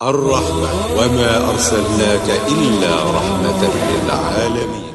الرحمة وما أرسلناك إلا رحمة للعالمين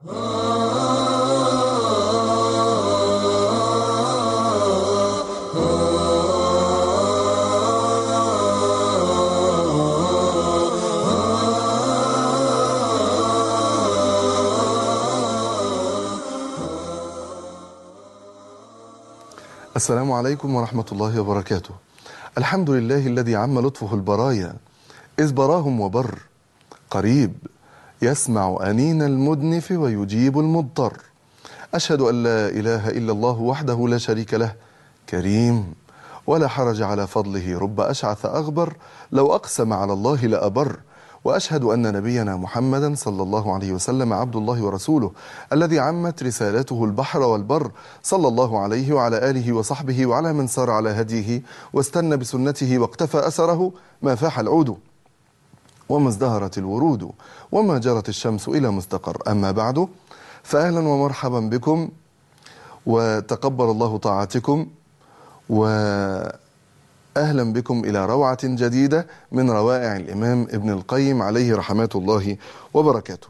السلام عليكم ورحمة الله وبركاته الحمد لله الذي عم لطفه البرايا إذ براهم وبر قريب يسمع أنين المدنف ويجيب المضطر أشهد أن لا إله إلا الله وحده لا شريك له كريم ولا حرج على فضله رب أشعث أغبر لو أقسم على الله لأبر واشهد ان نبينا محمدا صلى الله عليه وسلم عبد الله ورسوله الذي عمت رسالته البحر والبر صلى الله عليه وعلى اله وصحبه وعلى من سار على هديه واستنى بسنته واقتفى اثره ما فاح العود وما ازدهرت الورود وما جرت الشمس الى مستقر اما بعد فاهلا ومرحبا بكم وتقبل الله طاعتكم و اهلا بكم الى روعه جديده من روائع الامام ابن القيم عليه رحمات الله وبركاته.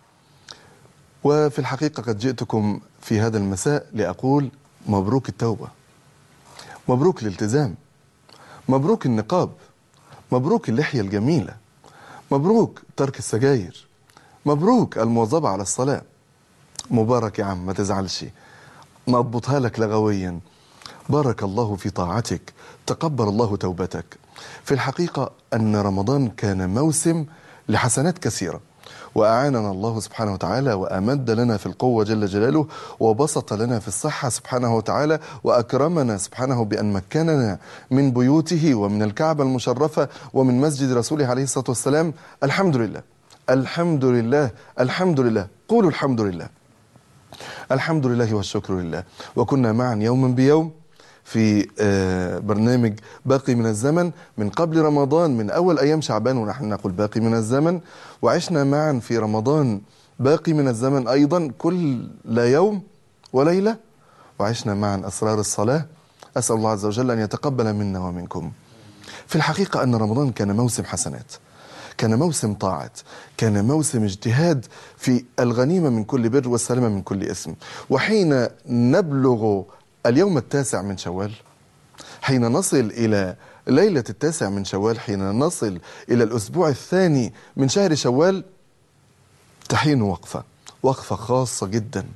وفي الحقيقه قد جئتكم في هذا المساء لاقول مبروك التوبه. مبروك الالتزام. مبروك النقاب. مبروك اللحيه الجميله. مبروك ترك السجاير. مبروك المواظبه على الصلاه. مبارك يا عم ما تزعلش. نضبطها لك لغويا. بارك الله في طاعتك تقبل الله توبتك في الحقيقة أن رمضان كان موسم لحسنات كثيرة وأعاننا الله سبحانه وتعالى وأمد لنا في القوة جل جلاله وبسط لنا في الصحة سبحانه وتعالى وأكرمنا سبحانه بأن مكننا من بيوته ومن الكعبة المشرفة ومن مسجد رسوله عليه الصلاة والسلام الحمد لله الحمد لله الحمد لله قولوا الحمد لله الحمد لله والشكر لله وكنا معا يوما بيوم في برنامج باقي من الزمن من قبل رمضان من أول أيام شعبان ونحن نقول باقي من الزمن وعشنا معا في رمضان باقي من الزمن أيضا كل يوم وليلة وعشنا معا أسرار الصلاة أسأل الله عز وجل أن يتقبل منا ومنكم في الحقيقة أن رمضان كان موسم حسنات كان موسم طاعات كان موسم اجتهاد في الغنيمة من كل بر والسلامة من كل اسم وحين نبلغ اليوم التاسع من شوال حين نصل إلى ليلة التاسع من شوال حين نصل إلى الأسبوع الثاني من شهر شوال تحين وقفة وقفة خاصة جدا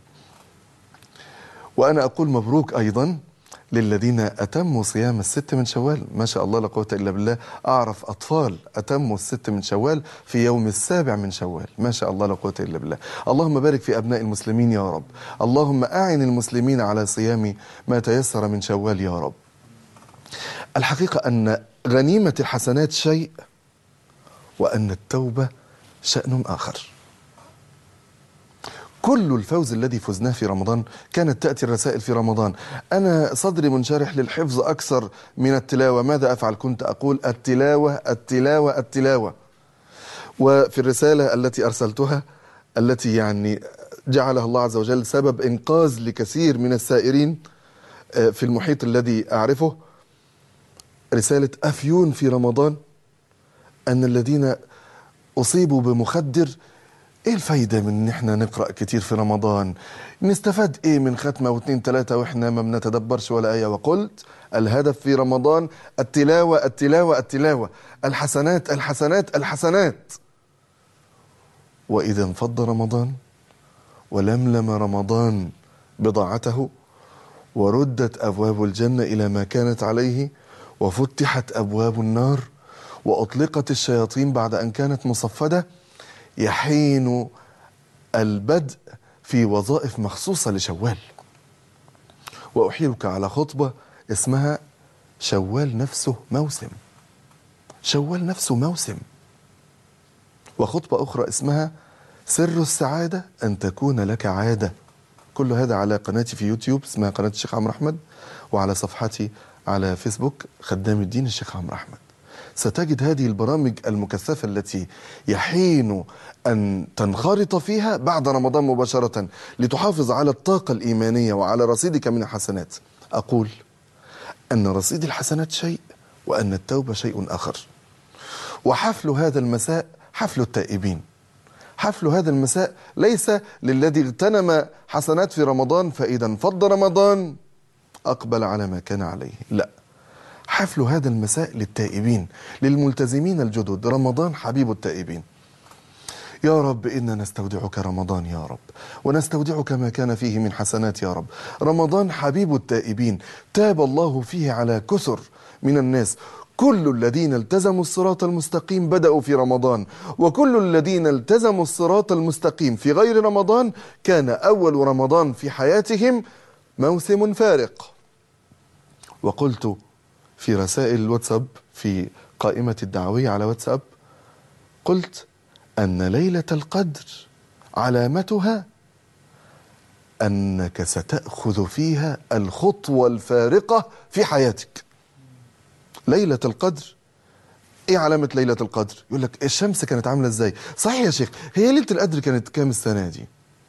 وأنا أقول مبروك أيضا للذين أتموا صيام الست من شوال ما شاء الله لا قوة إلا بالله أعرف أطفال أتموا الست من شوال في يوم السابع من شوال ما شاء الله لا قوة إلا بالله اللهم بارك في أبناء المسلمين يا رب اللهم أعن المسلمين على صيام ما تيسر من شوال يا رب الحقيقة أن غنيمة الحسنات شيء وأن التوبة شأن آخر كل الفوز الذي فزناه في رمضان كانت تأتي الرسائل في رمضان أنا صدري منشرح للحفظ أكثر من التلاوة ماذا أفعل كنت أقول التلاوة التلاوة التلاوة وفي الرسالة التي أرسلتها التي يعني جعلها الله عز وجل سبب إنقاذ لكثير من السائرين في المحيط الذي أعرفه رسالة أفيون في رمضان أن الذين أصيبوا بمخدر ايه الفايدة من ان احنا نقرأ كتير في رمضان نستفاد ايه من ختمة واثنين ثلاثة واحنا ما بنتدبرش ولا اية وقلت الهدف في رمضان التلاوة التلاوة التلاوة الحسنات الحسنات الحسنات واذا انفض رمضان ولملم رمضان بضاعته وردت ابواب الجنة الى ما كانت عليه وفتحت ابواب النار واطلقت الشياطين بعد ان كانت مصفده يحين البدء في وظائف مخصوصة لشوال وأحيلك على خطبة اسمها شوال نفسه موسم شوال نفسه موسم وخطبة أخرى اسمها سر السعادة أن تكون لك عادة كل هذا على قناتي في يوتيوب اسمها قناة الشيخ عمرو أحمد وعلى صفحتي على فيسبوك خدام الدين الشيخ عمرو أحمد ستجد هذه البرامج المكثفة التي يحين أن تنخرط فيها بعد رمضان مباشرة لتحافظ على الطاقة الإيمانية وعلى رصيدك من الحسنات أقول أن رصيد الحسنات شيء وأن التوبة شيء آخر وحفل هذا المساء حفل التائبين حفل هذا المساء ليس للذي اغتنم حسنات في رمضان فإذا انفض رمضان أقبل على ما كان عليه لا حفل هذا المساء للتائبين للملتزمين الجدد رمضان حبيب التائبين يا رب إنا نستودعك رمضان يا رب ونستودعك ما كان فيه من حسنات يا رب رمضان حبيب التائبين تاب الله فيه على كثر من الناس كل الذين التزموا الصراط المستقيم بدأوا في رمضان وكل الذين التزموا الصراط المستقيم في غير رمضان كان أول رمضان في حياتهم موسم فارق وقلت في رسائل الواتساب في قائمة الدعوية على واتساب قلت أن ليلة القدر علامتها أنك ستأخذ فيها الخطوة الفارقة في حياتك ليلة القدر ايه علامة ليلة القدر يقول لك الشمس كانت عاملة ازاي صحيح يا شيخ هي ليلة القدر كانت كام السنة دي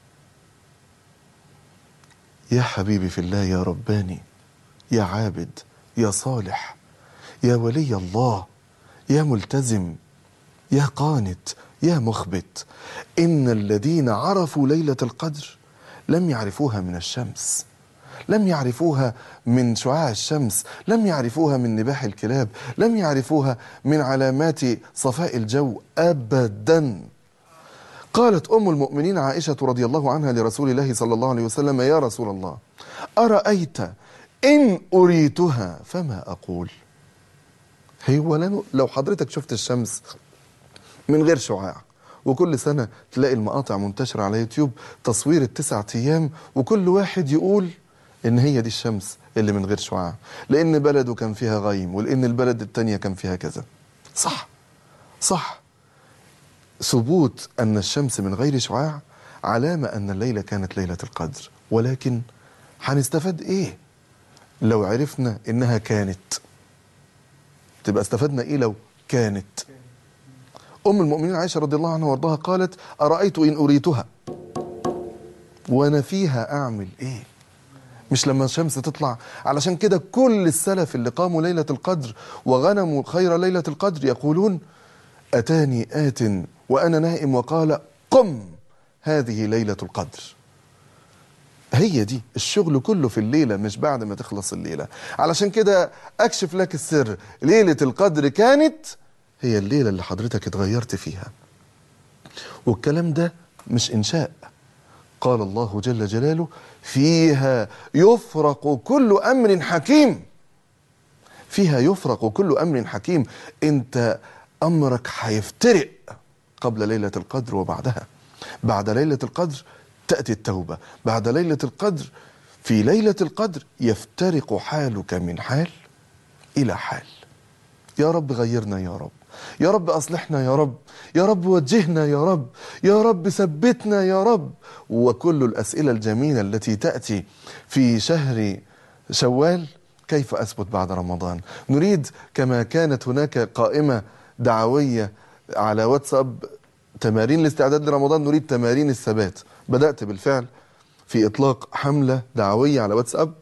يا حبيبي في الله يا رباني يا عابد يا صالح يا ولي الله يا ملتزم يا قانت يا مخبت إن الذين عرفوا ليلة القدر لم يعرفوها من الشمس لم يعرفوها من شعاع الشمس لم يعرفوها من نباح الكلاب لم يعرفوها من علامات صفاء الجو أبدا قالت أم المؤمنين عائشة رضي الله عنها لرسول الله صلى الله عليه وسلم يا رسول الله أرأيت إن أريتها فما أقول هو لن- لو حضرتك شفت الشمس من غير شعاع وكل سنة تلاقي المقاطع منتشرة على يوتيوب تصوير التسعة أيام وكل واحد يقول إن هي دي الشمس اللي من غير شعاع لأن بلده كان فيها غيم ولأن البلد التانية كان فيها كذا صح صح ثبوت أن الشمس من غير شعاع علامة أن الليلة كانت ليلة القدر ولكن هنستفاد إيه لو عرفنا إنها كانت تبقى استفدنا إيه لو كانت أم المؤمنين عائشة رضي الله عنها وارضاها قالت أرأيت إن أريتها وأنا فيها أعمل إيه مش لما الشمس تطلع علشان كده كل السلف اللي قاموا ليلة القدر وغنموا خير ليلة القدر يقولون أتاني آت وأنا نائم وقال قم هذه ليلة القدر هي دي الشغل كله في الليلة مش بعد ما تخلص الليلة علشان كده أكشف لك السر ليلة القدر كانت هي الليلة اللي حضرتك اتغيرت فيها والكلام ده مش إنشاء قال الله جل جلاله فيها يفرق كل أمر حكيم فيها يفرق كل أمر حكيم أنت أمرك هيفترق قبل ليلة القدر وبعدها بعد ليلة القدر تأتي التوبة بعد ليلة القدر في ليلة القدر يفترق حالك من حال إلى حال يا رب غيرنا يا رب يا رب أصلحنا يا رب يا رب وجهنا يا رب يا رب ثبتنا يا رب وكل الأسئلة الجميلة التي تأتي في شهر شوال كيف أثبت بعد رمضان نريد كما كانت هناك قائمة دعوية على واتساب تمارين الاستعداد لرمضان نريد تمارين الثبات بدأت بالفعل في إطلاق حملة دعوية على واتساب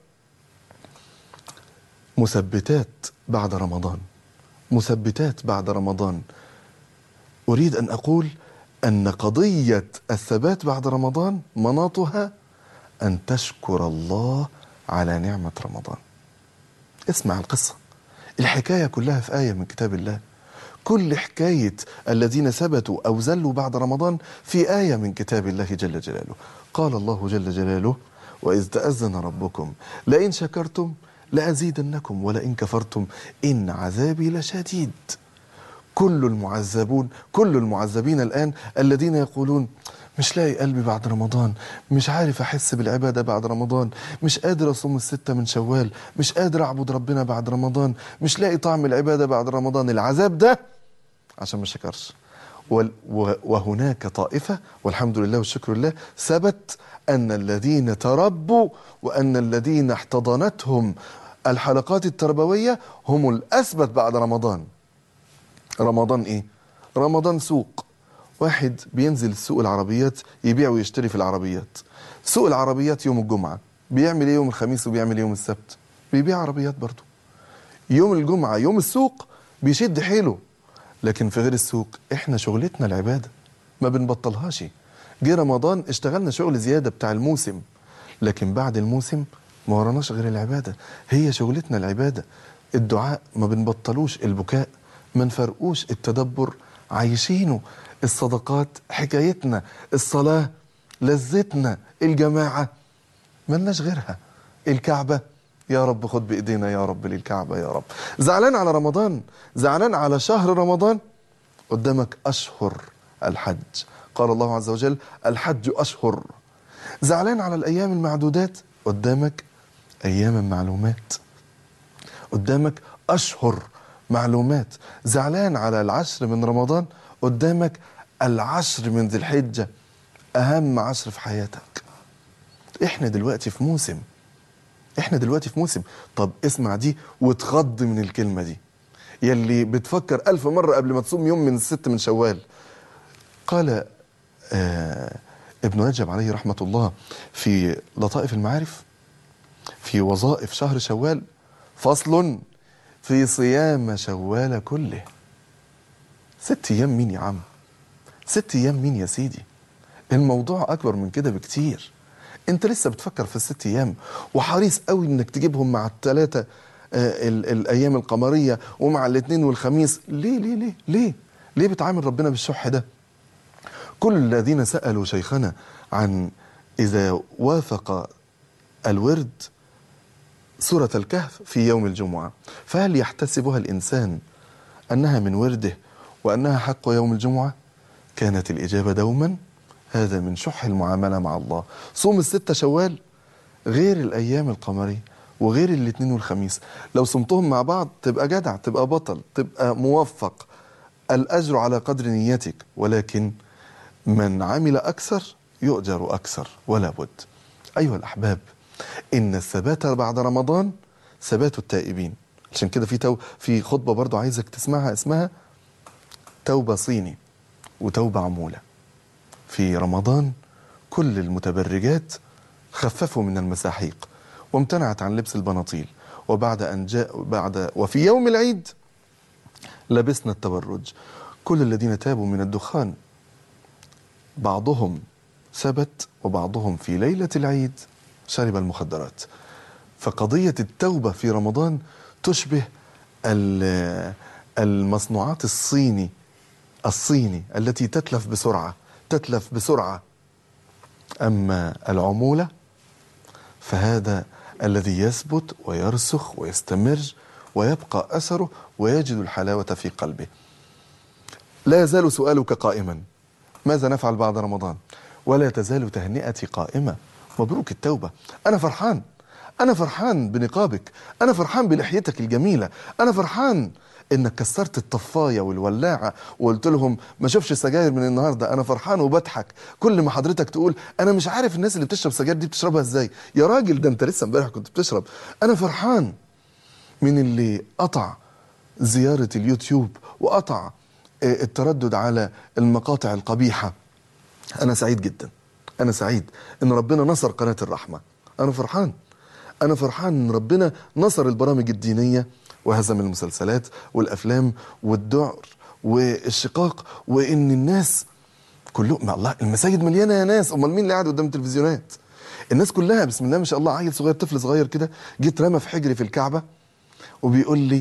مثبتات بعد رمضان مثبتات بعد رمضان أريد أن أقول أن قضية الثبات بعد رمضان مناطها أن تشكر الله على نعمة رمضان اسمع القصة الحكاية كلها في آية من كتاب الله كل حكاية الذين ثبتوا أو زلوا بعد رمضان في آية من كتاب الله جل جلاله قال الله جل جلاله وإذ تأذن ربكم لئن شكرتم لأزيدنكم ولئن كفرتم إن عذابي لشديد كل المعذبون كل المعذبين الآن الذين يقولون مش لاقي قلبي بعد رمضان مش عارف أحس بالعبادة بعد رمضان مش قادر أصوم الستة من شوال مش قادر أعبد ربنا بعد رمضان مش لاقي طعم العبادة بعد رمضان العذاب ده عشان ما شكرش وال- و- وهناك طائفة والحمد لله والشكر لله ثبت أن الذين تربوا وأن الذين احتضنتهم الحلقات التربوية هم الأثبت بعد رمضان رمضان ايه رمضان سوق واحد بينزل سوق العربيات يبيع ويشتري في العربيات سوق العربيات يوم الجمعة بيعمل ايه يوم الخميس وبيعمل ايه يوم السبت بيبيع عربيات برضو يوم الجمعة يوم السوق بيشد حيله لكن في غير السوق احنا شغلتنا العبادة ما بنبطلهاش جه رمضان اشتغلنا شغل زيادة بتاع الموسم لكن بعد الموسم ما وراناش غير العبادة هي شغلتنا العبادة الدعاء ما بنبطلوش البكاء ما نفرقوش التدبر عايشينه الصدقات حكايتنا الصلاة لذتنا الجماعة ملناش غيرها الكعبة يا رب خد بإيدينا يا رب للكعبة يا رب زعلان على رمضان زعلان على شهر رمضان قدامك أشهر الحج قال الله عز وجل الحج أشهر زعلان على الأيام المعدودات قدامك أيام معلومات قدامك أشهر معلومات زعلان على العشر من رمضان قدامك العشر من ذي الحجة أهم عشر في حياتك احنا دلوقتي في موسم احنا دلوقتي في موسم طب اسمع دي وتخض من الكلمة دي يلي بتفكر ألف مرة قبل ما تصوم يوم من الست من شوال قال آه ابن رجب عليه رحمة الله في لطائف المعارف في وظائف شهر شوال فصل في صيام شوال كله ست ايام مين يا عم ست ايام مين يا سيدي الموضوع اكبر من كده بكتير انت لسه بتفكر في الست ايام وحريص قوي انك تجيبهم مع الثلاثه آه ال- الايام القمريه ومع الاثنين والخميس ليه ليه ليه ليه ليه بتعامل ربنا بالشح ده كل الذين سالوا شيخنا عن اذا وافق الورد سورة الكهف في يوم الجمعة فهل يحتسبها الإنسان أنها من ورده وأنها حق يوم الجمعة كانت الإجابة دوما هذا من شح المعاملة مع الله صوم الستة شوال غير الأيام القمرية وغير الاثنين والخميس لو صمتهم مع بعض تبقى جدع تبقى بطل تبقى موفق الأجر على قدر نيتك ولكن من عمل أكثر يؤجر أكثر ولا بد أيها الأحباب إن الثبات بعد رمضان ثبات التائبين عشان كده في تو في خطبة برضو عايزك تسمعها اسمها توبة صيني وتوبة عمولة في رمضان كل المتبرجات خففوا من المساحيق وامتنعت عن لبس البناطيل وبعد أن جاء بعد وفي يوم العيد لبسنا التبرج كل الذين تابوا من الدخان بعضهم ثبت وبعضهم في ليلة العيد شرب المخدرات فقضية التوبة في رمضان تشبه ال- المصنوعات الصيني الصيني التي تتلف بسرعة تتلف بسرعة أما العمولة فهذا الذي يثبت ويرسخ ويستمر ويبقى أثره ويجد الحلاوة في قلبه لا يزال سؤالك قائما ماذا نفعل بعد رمضان ولا تزال تهنئتي قائمة مبروك التوبة أنا فرحان أنا فرحان بنقابك أنا فرحان بلحيتك الجميلة أنا فرحان إنك كسرت الطفاية والولاعة وقلت لهم ما شوفش سجاير من النهاردة أنا فرحان وبضحك كل ما حضرتك تقول أنا مش عارف الناس اللي بتشرب سجاير دي بتشربها إزاي يا راجل ده أنت لسه امبارح كنت بتشرب أنا فرحان من اللي قطع زيارة اليوتيوب وقطع آه، التردد على المقاطع القبيحة أنا سعيد جدا أنا سعيد إن ربنا نصر قناة الرحمة أنا فرحان أنا فرحان إن ربنا نصر البرامج الدينية وهزم المسلسلات والأفلام والدعر والشقاق وإن الناس كلهم ما الله المساجد مليانة يا ناس أمال مين اللي قاعد قدام التلفزيونات الناس كلها بسم الله ما شاء الله عيل صغير طفل صغير كده جيت رمى في حجري في الكعبة وبيقول لي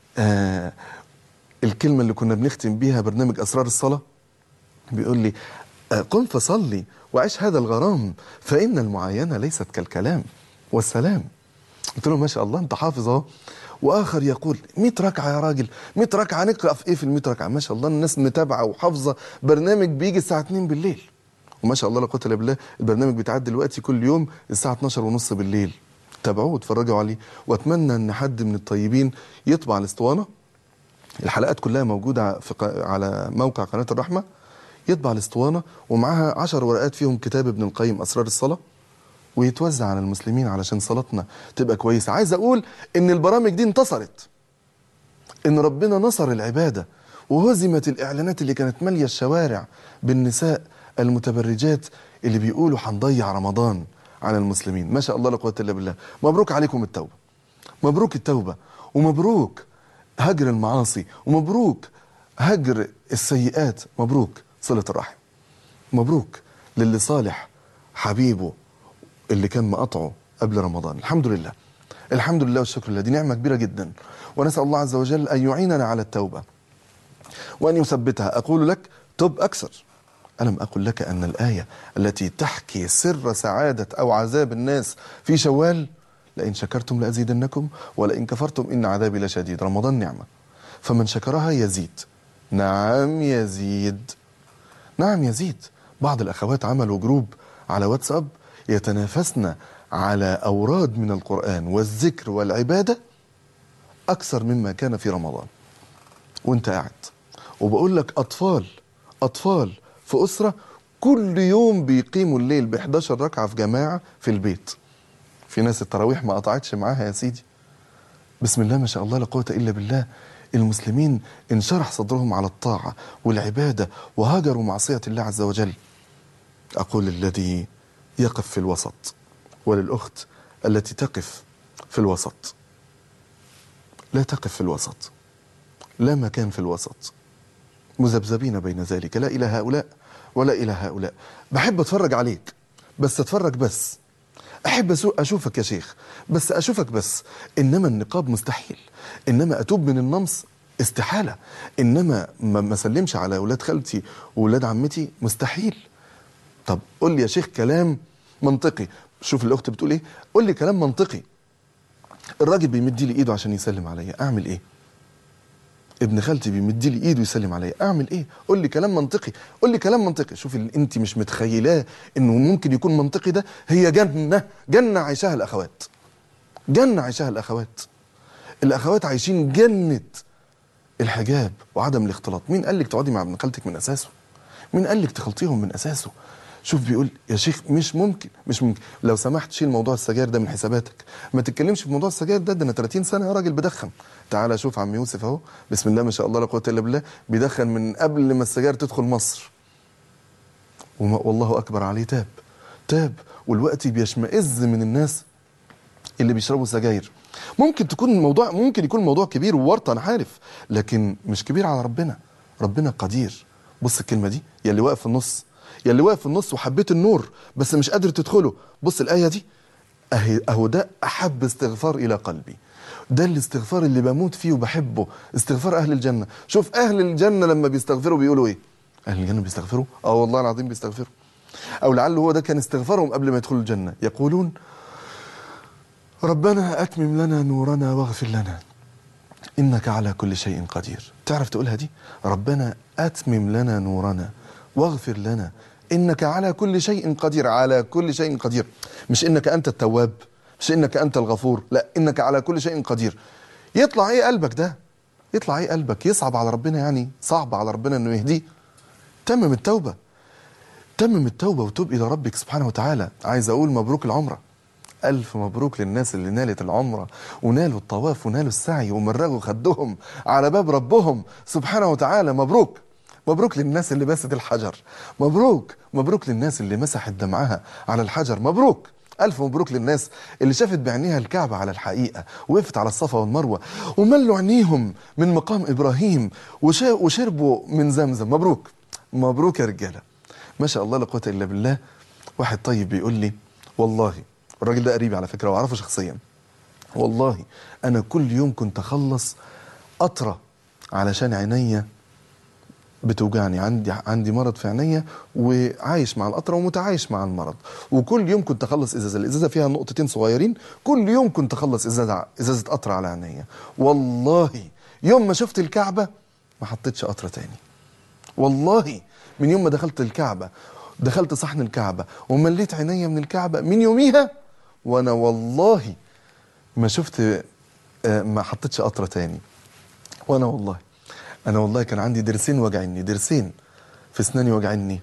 آه الكلمة اللي كنا بنختم بيها برنامج أسرار الصلاة بيقول لي آه، قم فصلي وعيش هذا الغرام فإن المعاينة ليست كالكلام والسلام قلت له ما شاء الله انت حافظ اهو واخر يقول 100 ركعه يا راجل 100 ركعه نقرا في ايه في ال 100 ركعه ما شاء الله الناس متابعه وحافظه برنامج بيجي الساعه 2 بالليل وما شاء الله لا قوه الا بالله البرنامج بيتعاد دلوقتي كل يوم الساعه 12 ونص بالليل تابعوه واتفرجوا عليه واتمنى ان حد من الطيبين يطبع الاسطوانه الحلقات كلها موجودة في ق- على موقع قناة الرحمة يطبع الاسطوانة ومعاها عشر ورقات فيهم كتاب ابن القيم أسرار الصلاة ويتوزع على المسلمين علشان صلاتنا تبقى كويسة عايز أقول إن البرامج دي انتصرت إن ربنا نصر العبادة وهزمت الإعلانات اللي كانت مالية الشوارع بالنساء المتبرجات اللي بيقولوا هنضيع رمضان على المسلمين ما شاء الله لا قوة إلا بالله مبروك عليكم التوبة مبروك التوبة ومبروك هجر المعاصي ومبروك هجر السيئات مبروك صلة الرحم مبروك للي صالح حبيبه اللي كان مقاطعه قبل رمضان الحمد لله الحمد لله والشكر لله دي نعمة كبيرة جدا ونسأل الله عز وجل أن يعيننا على التوبة وأن يثبتها أقول لك تب أكثر ألم أقل لك أن الآية التي تحكي سر سعادة أو عذاب الناس في شوال لئن شكرتم لأزيدنكم ولئن كفرتم إن عذابي لشديد رمضان نعمة فمن شكرها يزيد نعم يزيد نعم يزيد بعض الأخوات عملوا جروب على واتساب يتنافسن على أوراد من القرآن والذكر والعبادة أكثر مما كان في رمضان وانت قاعد وبقول لك أطفال أطفال في أسرة كل يوم بيقيموا الليل ب 11 ركعة في جماعة في البيت في ناس التراويح ما قطعتش معاها يا سيدي بسم الله ما شاء الله لا قوة إلا بالله المسلمين انشرح صدرهم على الطاعة والعبادة وهاجروا معصية الله عز وجل أقول الذي يقف في الوسط وللأخت التي تقف في الوسط لا تقف في الوسط لا مكان في الوسط مذبذبين بين ذلك لا إلى هؤلاء ولا إلى هؤلاء بحب أتفرج عليك بس أتفرج بس أحب أسو- أشوفك يا شيخ بس أشوفك بس إنما النقاب مستحيل إنما أتوب من النمص استحالة إنما ما ما أسلمش على أولاد خالتي وأولاد عمتي مستحيل طب قول لي يا شيخ كلام منطقي شوف الأخت بتقول إيه قول لي كلام منطقي الراجل بيمد لي إيده عشان يسلم عليا أعمل إيه ابن خالتي بيمد لي ايده يسلم عليا اعمل ايه قول لي كلام منطقي قول لي كلام منطقي شوف اللي انت مش متخيلاه انه ممكن يكون منطقي ده هي جنه جنه عايشاها الاخوات جنه عايشاها الاخوات الاخوات عايشين جنه الحجاب وعدم الاختلاط مين قال لك تقعدي مع ابن خالتك من اساسه مين قال لك تخلطيهم من اساسه شوف بيقول يا شيخ مش ممكن مش ممكن لو سمحت شيل موضوع السجاير ده من حساباتك ما تتكلمش في موضوع السجاير ده ده انا 30 سنه يا راجل بدخن تعالى شوف عم يوسف اهو بسم الله ما شاء الله لا قوه الا بالله بيدخن من قبل ما السجاير تدخل مصر وما والله اكبر عليه تاب تاب والوقت بيشمئز من الناس اللي بيشربوا سجاير ممكن تكون الموضوع ممكن يكون الموضوع كبير وورطه انا عارف لكن مش كبير على ربنا ربنا قدير بص الكلمه دي يا اللي واقف في النص يا اللي واقف في النص وحبيت النور بس مش قادر تدخله بص الايه دي اهي اهو ده احب استغفار الى قلبي ده الاستغفار اللي بموت فيه وبحبه استغفار اهل الجنه شوف اهل الجنه لما بيستغفروا بيقولوا ايه اهل الجنه بيستغفروا اه والله العظيم بيستغفروا او لعل هو ده كان استغفارهم قبل ما يدخلوا الجنه يقولون ربنا أتمم لنا نورنا واغفر لنا إنك على كل شيء قدير تعرف تقولها دي ربنا أتمم لنا نورنا واغفر لنا إنك على كل شيء قدير على كل شيء قدير مش إنك أنت التواب مش إنك أنت الغفور لا إنك على كل شيء قدير يطلع إيه قلبك ده يطلع إيه قلبك يصعب على ربنا يعني صعب على ربنا إنه يهديه تمم التوبة تمم التوبة وتوب إلى ربك سبحانه وتعالى عايز أقول مبروك العمرة ألف مبروك للناس اللي نالت العمرة ونالوا الطواف ونالوا السعي ومرغوا خدهم على باب ربهم سبحانه وتعالى مبروك مبروك للناس اللي باست الحجر مبروك مبروك للناس اللي مسحت دمعها على الحجر مبروك ألف مبروك للناس اللي شافت بعينيها الكعبة على الحقيقة وقفت على الصفا والمروة وملوا عينيهم من مقام إبراهيم وشا- وشربوا من زمزم مبروك مبروك يا رجالة ما شاء الله لا قوة إلا بالله واحد طيب بيقول لي والله الراجل ده قريبي على فكرة وأعرفه شخصيا والله أنا كل يوم كنت أخلص قطرة علشان عينيا بتوجعني عندي عندي مرض في عينيا وعايش مع القطره ومتعايش مع المرض وكل يوم كنت اخلص ازازه الازازه فيها نقطتين صغيرين كل يوم كنت اخلص ازازه ازازه قطره على عينيا والله يوم ما شفت الكعبه ما حطيتش قطره تاني والله من يوم ما دخلت الكعبه دخلت صحن الكعبه ومليت عينيا من الكعبه من يوميها وانا والله ما شفت آه، ما حطيتش قطره تاني وانا والله انا والله كان عندي ضرسين وجعني ضرسين في اسناني وجعني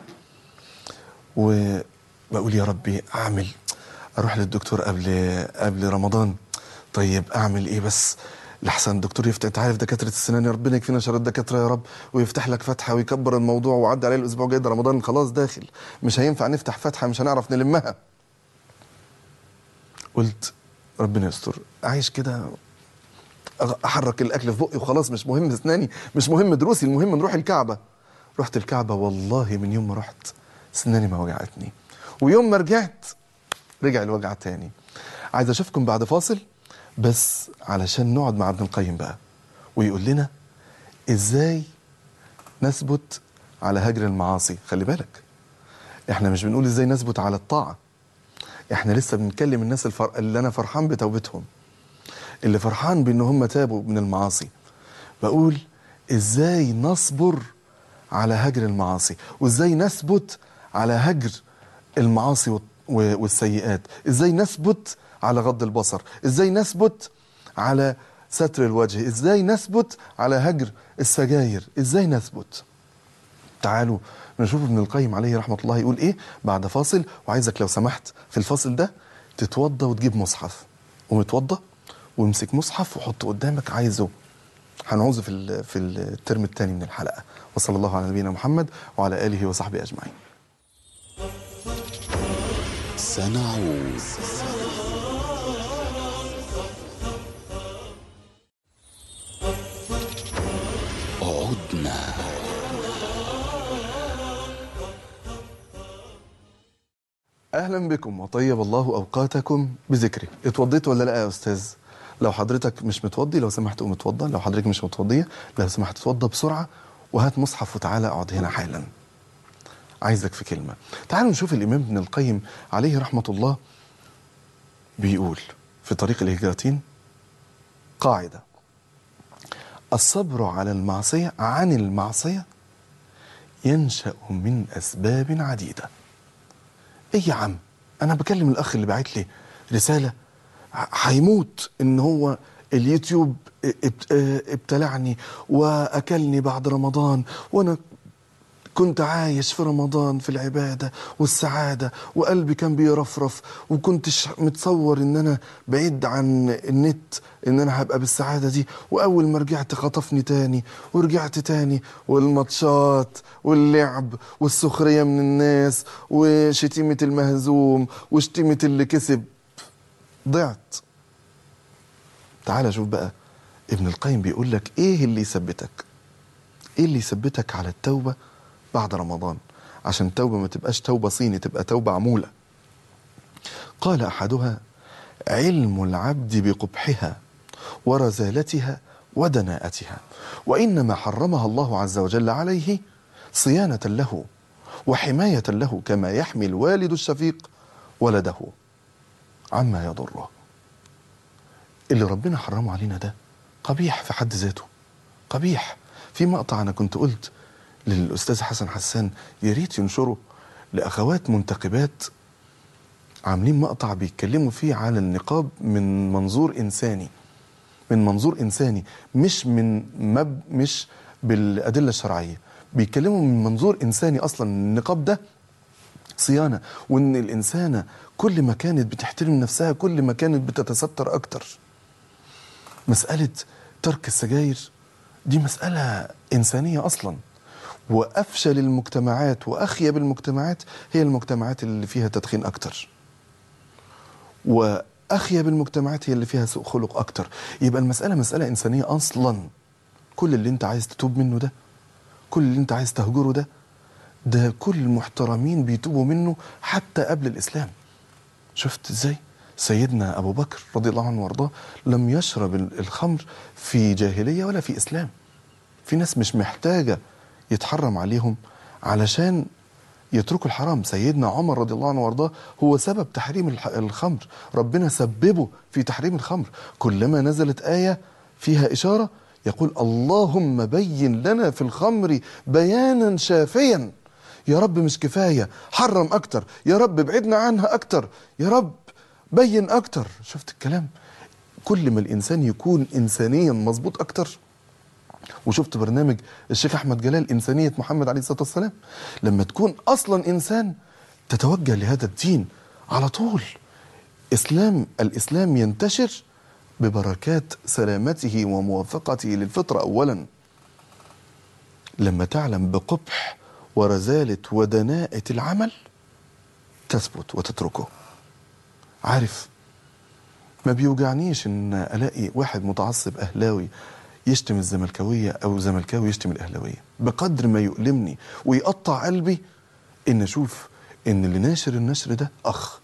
وبقول يا ربي اعمل اروح للدكتور قبل قبل رمضان طيب اعمل ايه بس لحسن الدكتور يفتح انت عارف دكاتره السنان يا ربنا يكفينا شر الدكاتره يا رب ويفتح لك فتحه ويكبر الموضوع وعدى عليه الاسبوع الجاي ده رمضان خلاص داخل مش هينفع نفتح فتحه مش هنعرف نلمها قلت ربنا يستر عايش كده احرك الاكل في بقي وخلاص مش مهم اسناني مش مهم دروسي المهم نروح الكعبه رحت الكعبه والله من يوم ما رحت اسناني ما وجعتني ويوم ما رجعت رجع الوجع تاني عايز اشوفكم بعد فاصل بس علشان نقعد مع ابن القيم بقى ويقول لنا ازاي نثبت على هجر المعاصي خلي بالك احنا مش بنقول ازاي نثبت على الطاعه احنا لسه بنتكلم الناس الفر... اللي انا فرحان بتوبتهم اللي فرحان بان هم تابوا من المعاصي بقول ازاي نصبر على هجر المعاصي وازاي نثبت على هجر المعاصي والط- و- والسيئات ازاي نثبت على غض البصر ازاي نثبت على ستر الوجه ازاي نثبت على هجر السجاير ازاي نثبت تعالوا نشوف ابن القيم عليه رحمة الله يقول ايه بعد فاصل وعايزك لو سمحت في الفاصل ده تتوضى وتجيب مصحف ومتوضى وامسك مصحف وحطه قدامك عايزه هنعوزه في ال- في الترم الثاني من الحلقة وصلى الله على نبينا محمد وعلى آله وصحبه أجمعين سنعود عدنا اهلا بكم وطيب الله اوقاتكم بذكره اتوضيت ولا لا يا استاذ لو حضرتك مش متوضي لو سمحت قوم اتوضى لو حضرتك مش متوضيه لو سمحت اتوضى بسرعه وهات مصحف وتعالى اقعد هنا حالا عايزك في كلمه تعالوا نشوف الامام ابن القيم عليه رحمه الله بيقول في طريق الهجرتين قاعده الصبر على المعصيه عن المعصيه ينشا من اسباب عديده ايه يا عم انا بكلم الاخ اللي باعت لي رساله ح- هيموت ان هو اليوتيوب ابت- اه ابتلعني واكلني بعد رمضان وانا كنت عايش في رمضان في العبادة والسعادة وقلبي كان بيرفرف وكنت ش- متصور ان انا بعيد عن النت ان انا هبقى بالسعادة دي واول ما رجعت خطفني تاني ورجعت تاني والماتشات واللعب والسخرية من الناس وشتيمة المهزوم وشتيمة اللي كسب ضعت تعال شوف بقى ابن القيم بيقول لك ايه اللي يثبتك ايه اللي يثبتك على التوبه بعد رمضان عشان التوبه ما تبقاش توبه صيني تبقى توبه عموله قال احدها علم العبد بقبحها ورزالتها ودناءتها وانما حرمها الله عز وجل عليه صيانه له وحمايه له كما يحمي الوالد الشفيق ولده عما يضره اللي ربنا حرمه علينا ده قبيح في حد ذاته قبيح في مقطع انا كنت قلت للاستاذ حسن حسان يا ريت ينشره لاخوات منتقبات عاملين مقطع بيتكلموا فيه على النقاب من منظور انساني من منظور انساني مش من مب مش بالادله الشرعيه بيتكلموا من منظور انساني اصلا النقاب ده صيانه وان الانسانه كل ما كانت بتحترم نفسها كل ما كانت بتتستر اكتر مساله ترك السجاير دي مساله انسانيه اصلا وافشل المجتمعات واخيب المجتمعات هي المجتمعات اللي فيها تدخين اكتر واخيب المجتمعات هي اللي فيها سوء خلق اكتر يبقى المساله مساله انسانيه اصلا كل اللي انت عايز تتوب منه ده كل اللي انت عايز تهجره ده ده كل المحترمين بيتوبوا منه حتى قبل الاسلام شفت ازاي سيدنا ابو بكر رضي الله عنه وارضاه لم يشرب ال- الخمر في جاهليه ولا في اسلام في ناس مش محتاجه يتحرم عليهم علشان يتركوا الحرام سيدنا عمر رضي الله عنه وارضاه هو سبب تحريم الح- الخمر ربنا سببه في تحريم الخمر كلما نزلت آية فيها إشارة يقول اللهم بين لنا في الخمر بيانا شافيا يا رب مش كفاية حرم أكتر يا رب ابعدنا عنها أكتر يا رب بين أكتر شفت الكلام كل ما الإنسان يكون إنسانيا مظبوط أكتر وشفت برنامج الشيخ احمد جلال انسانيه محمد عليه الصلاه والسلام لما تكون اصلا انسان تتوجه لهذا الدين على طول اسلام الاسلام ينتشر ببركات سلامته وموافقته للفطره اولا لما تعلم بقبح ورزاله ودناءه العمل تثبت وتتركه عارف ما بيوجعنيش ان الاقي واحد متعصب اهلاوي يشتم الزملكاويه او زملكاوي يشتم الاهلاويه بقدر ما يؤلمني ويقطع قلبي ان اشوف ان اللي ناشر النشر ده اخ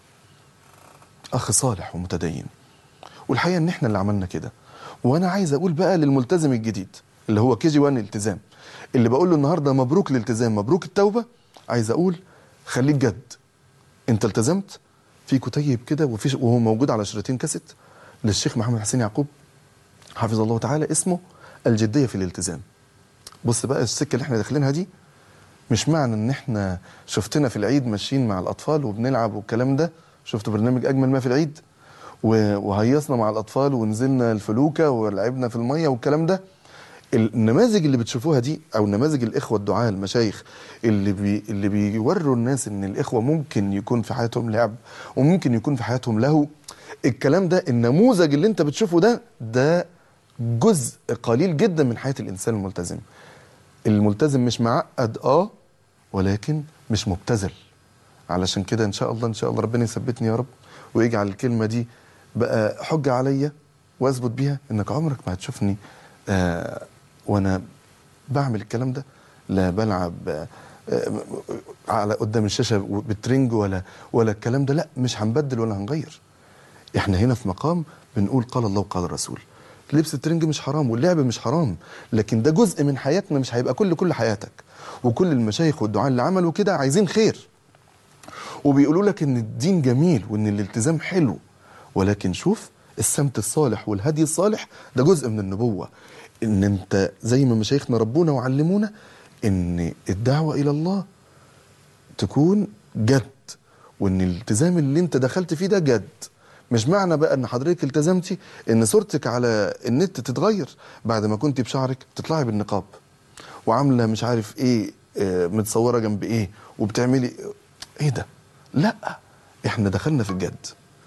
اخ صالح ومتدين والحقيقه ان احنا اللي عملنا كده وانا عايز اقول بقى للملتزم الجديد اللي هو كي جي 1 التزام اللي بقول له النهارده مبروك الالتزام مبروك التوبه عايز اقول خليك جد انت التزمت في كتيب كده وفي وهو موجود على شريطين كاسيت للشيخ محمد حسين يعقوب حفظه الله تعالى اسمه الجديه في الالتزام بص بقى السكه اللي احنا داخلينها دي مش معنى ان احنا شفتنا في العيد ماشيين مع الاطفال وبنلعب والكلام ده شفتوا برنامج اجمل ما في العيد و- وهيصنا مع الاطفال ونزلنا الفلوكه ولعبنا في الميه والكلام ده النماذج اللي بتشوفوها دي او نماذج الاخوه الدعاة المشايخ اللي بي اللي بيوروا الناس ان الاخوه ممكن يكون في حياتهم لعب وممكن يكون في حياتهم لهو الكلام ده النموذج اللي انت بتشوفه ده ده جزء قليل جدا من حياه الانسان الملتزم الملتزم مش معقد اه ولكن مش مبتذل علشان كده ان شاء الله ان شاء الله ربنا يثبتني يا رب ويجعل الكلمه دي بقى حجه عليا واثبت بيها انك عمرك ما هتشوفني آه وانا بعمل الكلام ده لا بلعب آه آه، على قدام الشاشه بالترنج ولا ولا الكلام ده لا مش هنبدل ولا هنغير احنا هنا في مقام بنقول قال الله وقال الرسول لبس الترنج مش حرام واللعب مش حرام لكن ده جزء من حياتنا مش هيبقى كل كل حياتك وكل المشايخ والدعاء اللي عملوا كده عايزين خير وبيقولوا لك ان الدين جميل وان الالتزام حلو ولكن شوف السمت الصالح والهدي الصالح ده جزء من النبوة ان انت زي ما مشايخنا ربونا وعلمونا ان الدعوة الى الله تكون جد وان الالتزام اللي انت دخلت فيه ده جد مش معنى بقى ان حضرتك التزمتي ان صورتك على النت تتغير بعد ما كنت بشعرك تطلعي بالنقاب وعامله مش عارف ايه آه، متصوره جنب ايه وبتعملي ايه ده لا احنا دخلنا في الجد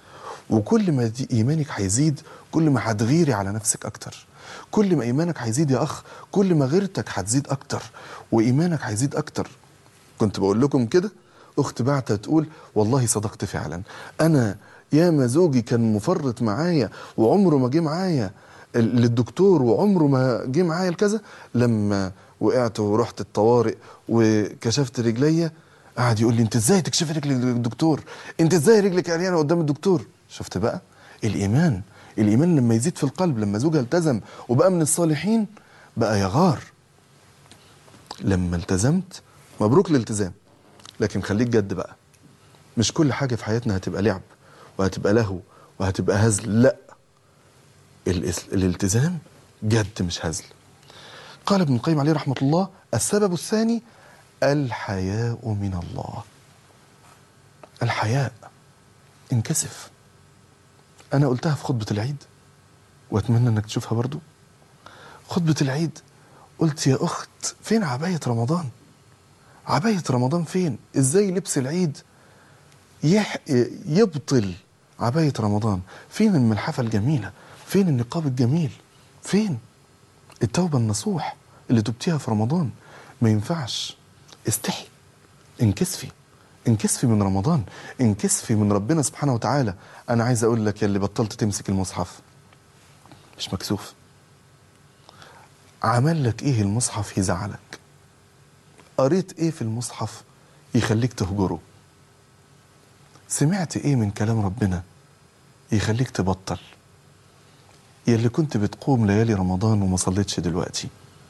وكل ما دي ايمانك هيزيد كل ما هتغيري على نفسك اكتر كل ما ايمانك هيزيد يا اخ كل ما غيرتك هتزيد اكتر وايمانك هيزيد اكتر كنت بقول لكم كده اخت بعتها تقول والله صدقت فعلا انا ياما زوجي كان مفرط معايا وعمره ما جه معايا ال- للدكتور وعمره ما جه معايا لكذا لما وقعت ورحت الطوارئ وكشفت رجليا قعد يقول لي انت ازاي تكشفي رجلك للدكتور انت ازاي رجلك عريانه قدام الدكتور شفت بقى الايمان الايمان لما يزيد في القلب لما زوجها التزم وبقى من الصالحين بقى يغار لما التزمت مبروك الالتزام لكن خليك جد بقى مش كل حاجة في حياتنا هتبقى لعب وهتبقى لهو وهتبقى هزل لا الإس- الالتزام جد مش هزل قال ابن القيم عليه رحمة الله السبب الثاني الحياء من الله الحياء انكسف أنا قلتها في خطبة العيد وأتمنى أنك تشوفها برضو خطبة العيد قلت يا أخت فين عباية رمضان عباية رمضان فين ازاي لبس العيد يح... يبطل عباية رمضان فين الملحفة الجميلة فين النقاب الجميل فين التوبة النصوح اللي تبتيها في رمضان ما ينفعش استحي انكسفي انكسفي من رمضان انكسفي من ربنا سبحانه وتعالى انا عايز اقول لك يا اللي بطلت تمسك المصحف مش مكسوف عمل لك ايه المصحف يزعلك قريت ايه في المصحف يخليك تهجره سمعت ايه من كلام ربنا يخليك تبطل يلي كنت بتقوم ليالي رمضان وما صليتش دلوقتي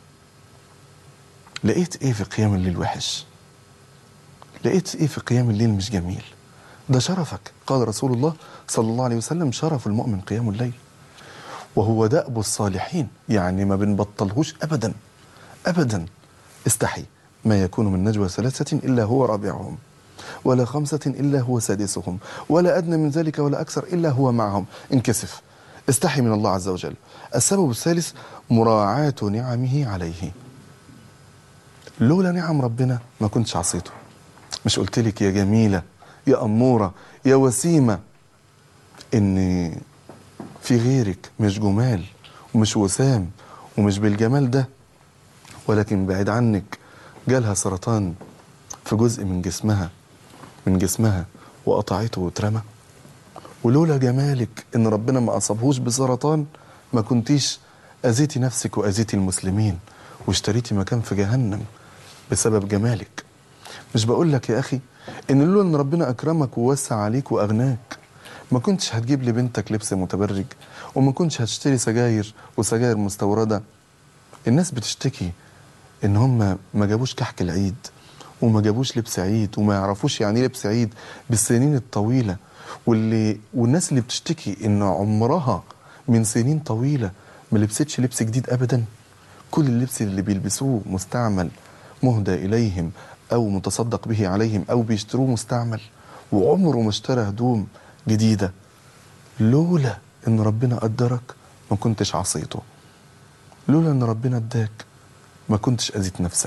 لقيت ايه في قيام الليل وحش لقيت ايه في قيام الليل مش جميل ده شرفك قال رسول الله صلى الله عليه وسلم شرف المؤمن قيام الليل وهو دأب الصالحين يعني ما بنبطلهوش ابدا ابدا استحي ما يكون من نجوى ثلاثة إلا هو رابعهم ولا خمسة إلا هو سادسهم ولا أدنى من ذلك ولا أكثر إلا هو معهم انكسف استحي من الله عز وجل السبب الثالث مراعاة نعمه عليه لولا نعم ربنا ما كنتش عصيته مش قلت لك يا جميلة يا أمورة يا وسيمة إن في غيرك مش جمال ومش وسام ومش بالجمال ده ولكن بعيد عنك جالها سرطان في جزء من جسمها من جسمها وقطعته واترمى ولولا جمالك ان ربنا ما اصابهوش بسرطان ما كنتيش اذيتي نفسك واذيتي المسلمين واشتريتي مكان في جهنم بسبب جمالك مش بقول لك يا اخي ان لولا ان ربنا اكرمك ووسع عليك واغناك ما كنتش هتجيب لبنتك لبس متبرج وما كنتش هتشتري سجاير وسجاير مستورده الناس بتشتكي ان هم ما جابوش كحك العيد وما جابوش لبس عيد وما يعرفوش يعني ايه لبس عيد بالسنين الطويله واللي والناس اللي بتشتكي ان عمرها من سنين طويله ما لبستش لبس جديد ابدا كل اللبس اللي بيلبسوه مستعمل مهدى اليهم او متصدق به عليهم او بيشتروه مستعمل وعمره ما اشترى هدوم جديده لولا ان ربنا قدرك ما كنتش عصيته لولا ان ربنا اداك ما كنتش اذيت نفسك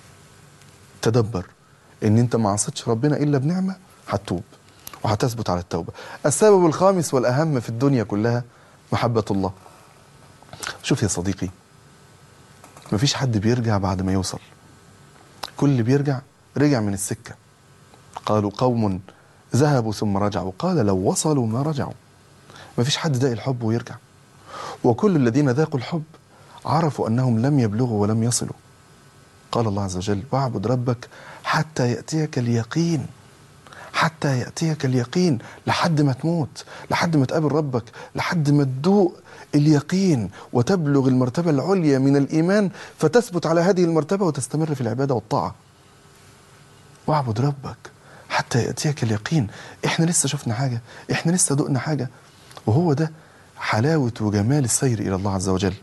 تدبر ان انت ما عصيتش ربنا الا بنعمه هتتوب وهتثبت على التوبه السبب الخامس والاهم في الدنيا كلها محبه الله شوف يا صديقي مفيش حد بيرجع بعد ما يوصل كل اللي بيرجع رجع من السكه قالوا قوم ذهبوا ثم رجعوا قال لو وصلوا ما رجعوا مفيش حد داق الحب ويرجع وكل الذين ذاقوا الحب عرفوا انهم لم يبلغوا ولم يصلوا قال الله عز وجل واعبد ربك حتى ياتيك اليقين حتى ياتيك اليقين لحد ما تموت لحد ما تقابل ربك لحد ما تدوق اليقين وتبلغ المرتبه العليا من الايمان فتثبت على هذه المرتبه وتستمر في العباده والطاعه واعبد ربك حتى ياتيك اليقين احنا لسه شفنا حاجه احنا لسه دقنا حاجه وهو ده حلاوه وجمال السير الى الله عز وجل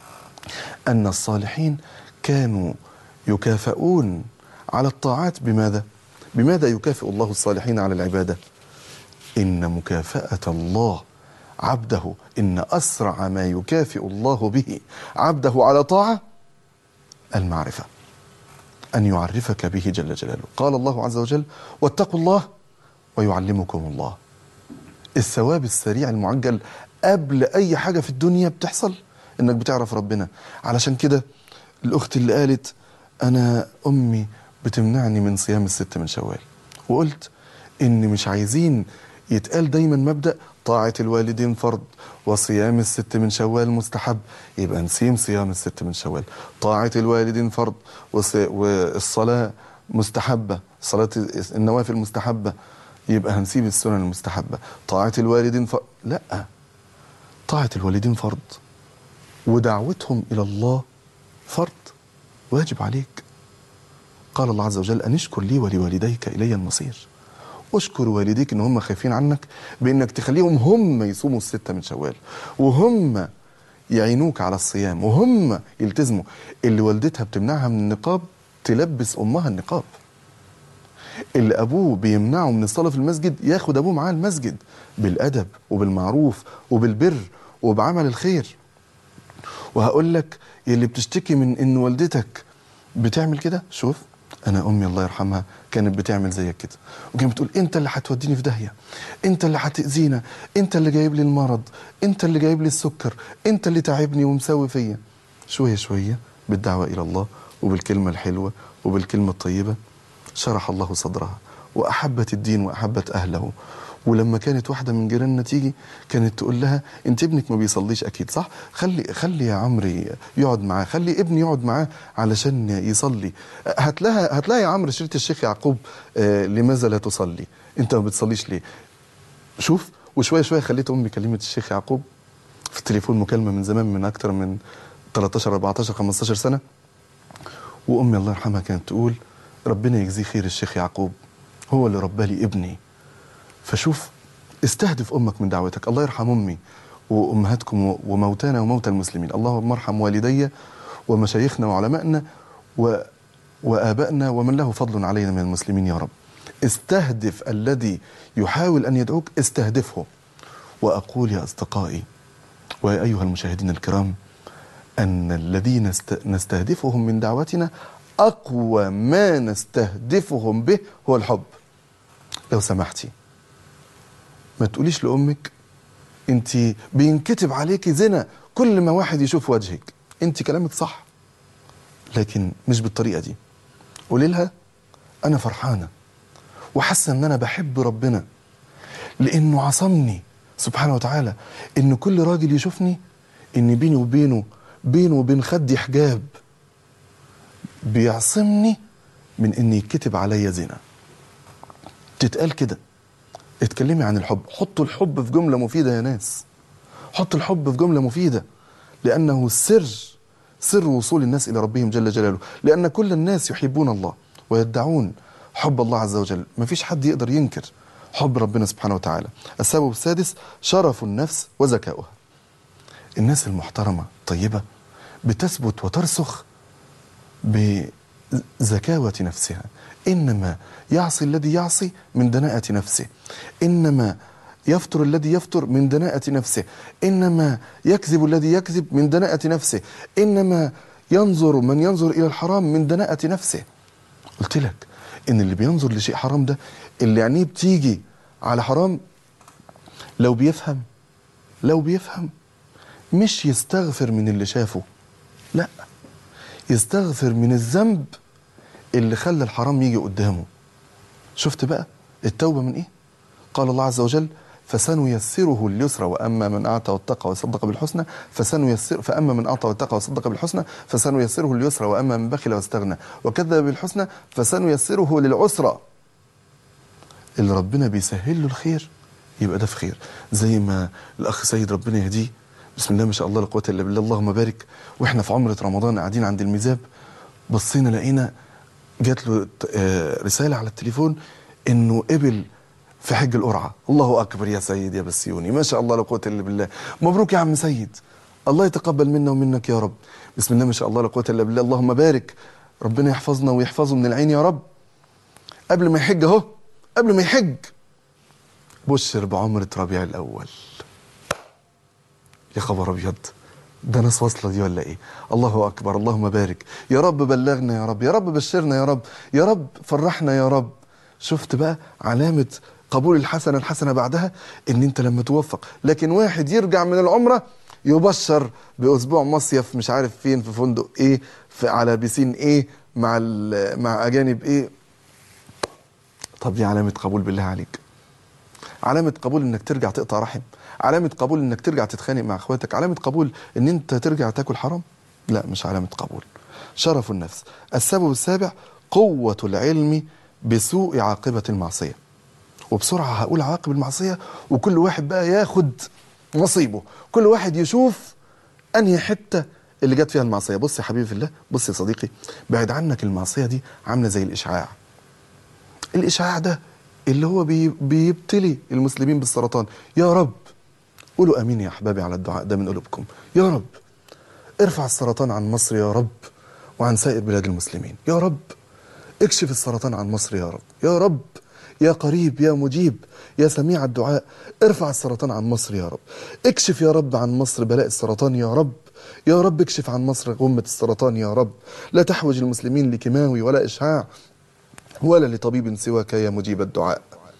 ان الصالحين كانوا يكافئون على الطاعات بماذا بماذا يكافئ الله الصالحين على العباده ان مكافاه الله عبده ان اسرع ما يكافئ الله به عبده على طاعه المعرفه ان يعرفك به جل جلاله قال الله عز وجل واتقوا الله ويعلمكم الله الثواب السريع المعجل قبل اي حاجه في الدنيا بتحصل انك بتعرف ربنا علشان كده الاخت اللي قالت انا امي بتمنعني من صيام الست من شوال وقلت ان مش عايزين يتقال دايما مبدا طاعه الوالدين فرض وصيام الست من شوال مستحب يبقى نسيم صيام الست من شوال طاعه الوالدين فرض وص- والصلاه مستحبه صلاه النوافل مستحبه يبقى هنسيب السنن المستحبه طاعه الوالدين فرض لا طاعه الوالدين فرض ودعوتهم الى الله فرض واجب عليك قال الله عز وجل ان اشكر لي ولوالديك الي المصير اشكر والديك ان هم خايفين عنك بانك تخليهم هم يصوموا الستة من شوال وهم يعينوك على الصيام وهم يلتزموا اللي والدتها بتمنعها من النقاب تلبس امها النقاب اللي ابوه بيمنعه من الصلاه في المسجد ياخد ابوه معاه المسجد بالادب وبالمعروف وبالبر وبعمل الخير وهقول لك اللي بتشتكي من ان والدتك بتعمل كده شوف انا امي الله يرحمها كانت بتعمل زيك كده وكانت بتقول انت اللي هتوديني في داهيه انت اللي هتاذينا انت اللي جايب لي المرض انت اللي جايب لي السكر انت اللي تعبني ومساوي فيا شويه شويه بالدعوه الى الله وبالكلمه الحلوه وبالكلمه الطيبه شرح الله صدرها واحبت الدين واحبت اهله ولما كانت واحده من جيراننا تيجي كانت تقول لها انت ابنك ما بيصليش اكيد صح خلي خلي يا عمري يقعد معاه خلي ابني يقعد معاه علشان يصلي هات لها هات لها يا عمرو شريط الشيخ يعقوب آه لماذا لا تصلي انت ما بتصليش ليه شوف وشويه شويه خليت امي كلمه الشيخ يعقوب في التليفون مكالمه من زمان من اكتر من 13 14 15 سنه وامي الله يرحمها كانت تقول ربنا يجزيه خير الشيخ يعقوب هو اللي ربى لي ابني فشوف استهدف امك من دعوتك الله يرحم امي وامهاتكم وموتانا وموتى المسلمين اللهم ارحم والدي ومشايخنا وعلمائنا و... وابائنا ومن له فضل علينا من المسلمين يا رب استهدف الذي يحاول ان يدعوك استهدفه واقول يا اصدقائي ويا ايها المشاهدين الكرام ان الذين است... نستهدفهم من دعوتنا اقوى ما نستهدفهم به هو الحب لو سمحتي ما تقوليش لامك انت بينكتب عليكي زنا كل ما واحد يشوف وجهك انت كلامك صح لكن مش بالطريقه دي قولي لها انا فرحانه وحاسه ان انا بحب ربنا لانه عصمني سبحانه وتعالى ان كل راجل يشوفني ان بيني وبينه بينه وبين خدي حجاب بيعصمني من ان يتكتب عليا زنا تتقال كده اتكلمي عن الحب حطوا الحب في جملة مفيدة يا ناس حط الحب في جملة مفيدة لأنه سر سر وصول الناس إلى ربهم جل جلاله لأن كل الناس يحبون الله ويدعون حب الله عز وجل ما فيش حد يقدر ينكر حب ربنا سبحانه وتعالى السبب السادس شرف النفس وذكاؤها الناس المحترمة طيبة بتثبت وترسخ بزكاوة نفسها إنما يعصي الذي يعصي من دناءة نفسه إنما يفتر الذي يفتر من دناءة نفسه إنما يكذب الذي يكذب من دناءة نفسه إنما ينظر من ينظر إلى الحرام من دناءة نفسه قلت لك إن اللي بينظر لشيء حرام ده اللي عينيه بتيجي على حرام لو بيفهم لو بيفهم مش يستغفر من اللي شافه لا يستغفر من الذنب اللي خلى الحرام يجي قدامه شفت بقى التوبة من ايه قال الله عز وجل فسنيسره اليسرى واما من اعطى واتقى وصدق بالحسنى فسنيسر فاما من اعطى واتقى وصدق بالحسنى فسنيسره اليسرى واما من بخل واستغنى وكذب بالحسنى فسنيسره للعسرى اللي ربنا بيسهل له الخير يبقى ده في خير زي ما الاخ سيد ربنا يهديه بسم الله ما شاء الله لا قوه الا بالله اللهم بارك واحنا في عمره رمضان قاعدين عند الميزاب بصينا لقينا جات له آه، رساله على التليفون انه قبل في حج القرعه الله اكبر يا سيد يا بسيوني ما شاء الله لا قوه الا بالله مبروك يا عم سيد الله يتقبل منا ومنك يا رب بسم الله ما شاء الله لا قوه الا بالله اللهم بارك ربنا يحفظنا ويحفظه من العين يا رب قبل ما يحج اهو قبل ما يحج بشر بعمرة ربيع الأول يا خبر أبيض ده ناس واصلة دي ولا إيه الله أكبر اللهم بارك يا رب بلغنا يا رب يا رب بشرنا يا رب يا رب فرحنا يا رب شفت بقى علامة قبول الحسنة الحسنة بعدها إن أنت لما توفق لكن واحد يرجع من العمرة يبشر بأسبوع مصيف مش عارف فين في فندق إيه في على بيسين إيه مع ال- مع أجانب إيه طب دي علامة قبول بالله عليك علامة قبول انك ترجع تقطع رحم علامة قبول انك ترجع تتخانق مع اخواتك علامة قبول ان انت ترجع تاكل حرام لا مش علامة قبول شرف النفس السبب السابع قوة العلم بسوء عاقبة المعصية وبسرعة هقول عواقب المعصية وكل واحد بقى ياخد نصيبه كل واحد يشوف انهي حتة اللي جت فيها المعصية بص يا حبيبي في الله بص يا صديقي بعد عنك المعصية دي عاملة زي الإشعاع الإشعاع ده اللي هو بي بيبتلي المسلمين بالسرطان يا رب قولوا امين يا احبابي على الدعاء ده من قلوبكم يا رب ارفع السرطان عن مصر يا رب وعن سائر بلاد المسلمين يا رب اكشف السرطان عن مصر يا رب يا رب يا قريب يا مجيب يا سميع الدعاء ارفع السرطان عن مصر يا رب اكشف يا رب عن مصر بلاء السرطان يا رب يا رب اكشف عن مصر غمة السرطان يا رب لا تحوج المسلمين لكيماوي ولا إشعاع ولا لطبيب سواك يا مجيب الدعاء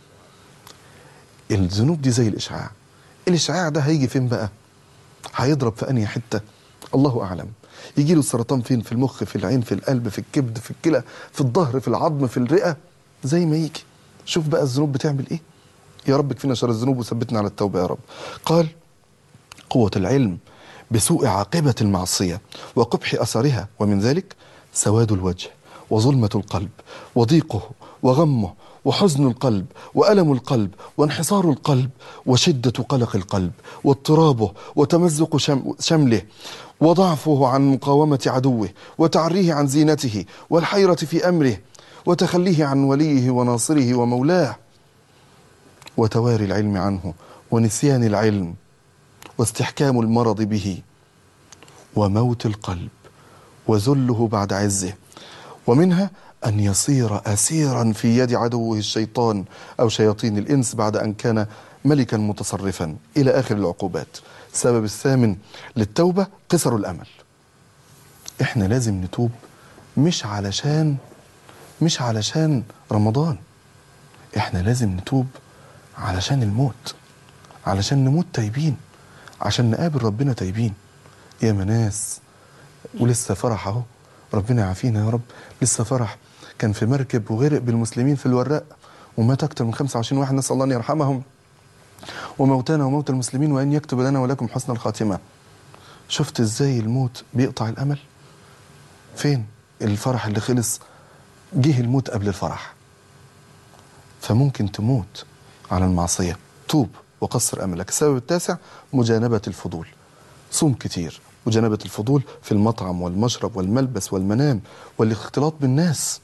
الذنوب دي زي الإشعاع الإشعاع ده هيجي فين بقى هيضرب في أنهي حتة الله أعلم يجي له السرطان فين في المخ في العين في القلب في الكبد في الكلى في الظهر في العظم في الرئة زي ما يجي شوف بقى الذنوب بتعمل ايه يا رب اكفينا شر الذنوب وثبتنا على التوبة يا رب قال قوة العلم بسوء عاقبة المعصية وقبح أثرها ومن ذلك سواد الوجه وظلمة القلب وضيقه وغمه وحزن القلب وألم القلب وانحصار القلب وشدة قلق القلب واضطرابه وتمزق شم شمله وضعفه عن مقاومة عدوه وتعريه عن زينته والحيرة في أمره وتخليه عن وليه وناصره ومولاه وتواري العلم عنه ونسيان العلم واستحكام المرض به وموت القلب وذله بعد عزه ومنها أن يصير أسيرا في يد عدوه الشيطان أو شياطين الإنس بعد أن كان ملكا متصرفا إلى آخر العقوبات السبب الثامن للتوبة قصر الأمل إحنا لازم نتوب مش علشان مش علشان رمضان إحنا لازم نتوب علشان الموت علشان نموت تايبين عشان نقابل ربنا تايبين يا ناس ولسه فرح اهو ربنا يعافينا يا رب لسه فرح كان في مركب وغرق بالمسلمين في الوراق ومات اكتر من 25 واحد نسال الله ان يرحمهم وموتانا وموت المسلمين وأن يكتب لنا ولكم حسن الخاتمة شفت ازاي الموت بيقطع الأمل فين الفرح اللي خلص جه الموت قبل الفرح فممكن تموت على المعصية توب وقصر أملك السبب التاسع مجانبة الفضول صوم كتير مجانبة الفضول في المطعم والمشرب والملبس والمنام والاختلاط بالناس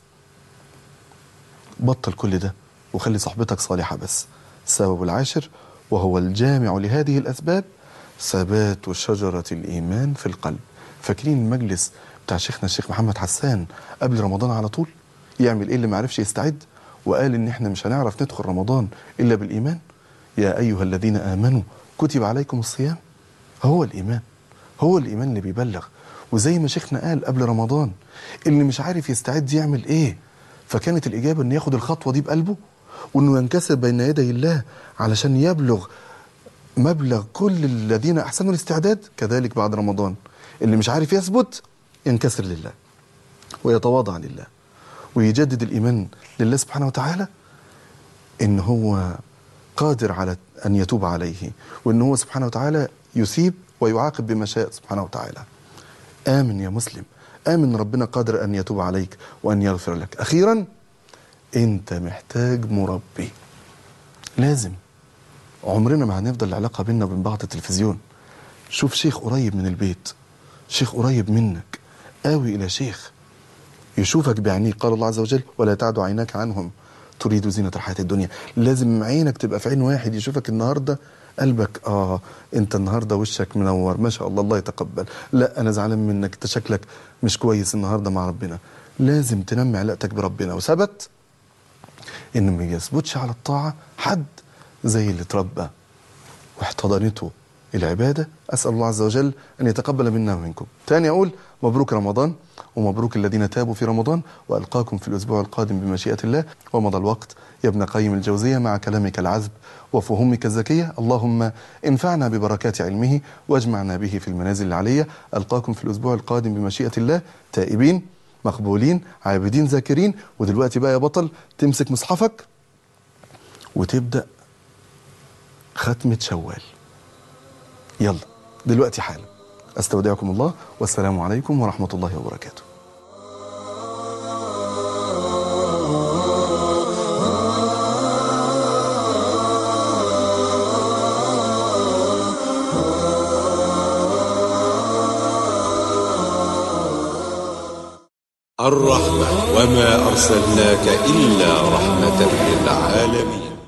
بطل كل ده وخلي صحبتك صالحة بس السبب العاشر وهو الجامع لهذه الأسباب ثبات شجرة الإيمان في القلب فاكرين المجلس بتاع شيخنا الشيخ محمد حسان قبل رمضان على طول يعمل ايه اللي ما عرفش يستعد وقال ان احنا مش هنعرف ندخل رمضان الا بالايمان يا ايها الذين امنوا كتب عليكم الصيام هو الايمان هو الايمان اللي بيبلغ وزي ما شيخنا قال قبل رمضان اللي مش عارف يستعد يعمل ايه فكانت الاجابه انه ياخد الخطوه دي بقلبه وانه ينكسر بين يدي الله علشان يبلغ مبلغ كل الذين احسنوا الاستعداد كذلك بعد رمضان اللي مش عارف يثبت ينكسر لله ويتواضع لله ويجدد الايمان لله سبحانه وتعالى ان هو قادر على ان يتوب عليه وان هو سبحانه وتعالى يثيب ويعاقب بما شاء سبحانه وتعالى امن يا مسلم امن ربنا قادر ان يتوب عليك وان يغفر لك اخيرا انت محتاج مربي لازم عمرنا ما هنفضل العلاقه بيننا وبين بعض التلفزيون شوف شيخ قريب من البيت شيخ قريب منك آوي إلى شيخ يشوفك بعينيه قال الله عز وجل ولا تعد عيناك عنهم تريد زينة الحياة الدنيا لازم عينك تبقى في عين واحد يشوفك النهاردة قلبك آه أنت النهاردة وشك منور ما شاء الله الله يتقبل لا أنا زعلان منك أنت شكلك مش كويس النهاردة مع ربنا لازم تنمي علاقتك بربنا وثبت إن ما يثبتش على الطاعة حد زي اللي اتربى واحتضنته العبادة أسأل الله عز وجل أن يتقبل منا ومنكم تاني أقول مبروك رمضان ومبروك الذين تابوا في رمضان وألقاكم في الأسبوع القادم بمشيئة الله ومضى الوقت يا ابن قيم الجوزية مع كلامك العذب وفهومك الزكية اللهم انفعنا ببركات علمه واجمعنا به في المنازل العلية ألقاكم في الأسبوع القادم بمشيئة الله تائبين مقبولين عابدين ذاكرين ودلوقتي بقى يا بطل تمسك مصحفك وتبدأ ختمة شوال يلا دلوقتي حالا استودعكم الله والسلام عليكم ورحمه الله وبركاته الرحمة وما أرسلناك إلا رحمة للعالمين